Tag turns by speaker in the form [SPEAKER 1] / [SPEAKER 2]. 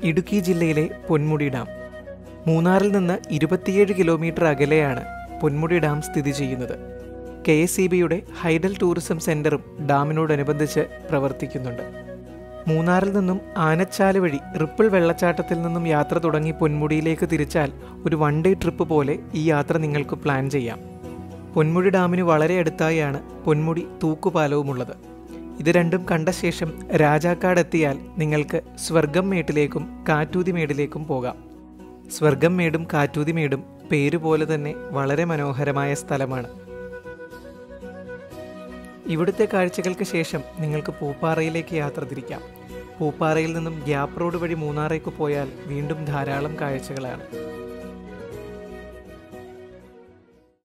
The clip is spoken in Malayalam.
[SPEAKER 1] ഇടുക്കി ജില്ലയിലെ പൊന്മുടി ഡാം മൂന്നാറിൽ നിന്ന് ഇരുപത്തിയേഴ് കിലോമീറ്റർ അകലെയാണ് പൊന്മുടി ഡാം സ്ഥിതി ചെയ്യുന്നത് കെ എസ് ഇ ബിയുടെ ഹൈഡൽ ടൂറിസം സെന്ററും ഡാമിനോടനുബന്ധിച്ച് പ്രവർത്തിക്കുന്നുണ്ട് മൂന്നാറിൽ നിന്നും ആനച്ചാല് വഴി റിപ്പിൾ വെള്ളച്ചാട്ടത്തിൽ നിന്നും യാത്ര തുടങ്ങി പൊന്മുടിയിലേക്ക് തിരിച്ചാൽ ഒരു വൺ ഡേ ട്രിപ്പ് പോലെ ഈ യാത്ര നിങ്ങൾക്ക് പ്ലാൻ ചെയ്യാം പൊന്മുടി ഡാമിന് വളരെ അടുത്തായാണ് പൊന്മുടി തൂക്കുപാലവുമുള്ളത് ഇത് രണ്ടും കണ്ട ശേഷം രാജാക്കാട് എത്തിയാൽ നിങ്ങൾക്ക് സ്വർഗം മേട്ടിലേക്കും കാറ്റൂതി മേടിലേക്കും പോകാം സ്വർഗം മേടും കാറ്റൂതി മേടും പേരുപോലെ തന്നെ വളരെ മനോഹരമായ സ്ഥലമാണ് ഇവിടുത്തെ കാഴ്ചകൾക്ക് ശേഷം നിങ്ങൾക്ക് പൂപ്പാറയിലേക്ക് യാത്ര തിരിക്കാം പൂപ്പാറയിൽ നിന്നും ഗ്യാപ്പ് റോഡ് വഴി മൂന്നാറേക്ക് പോയാൽ വീണ്ടും ധാരാളം കാഴ്ചകളാണ്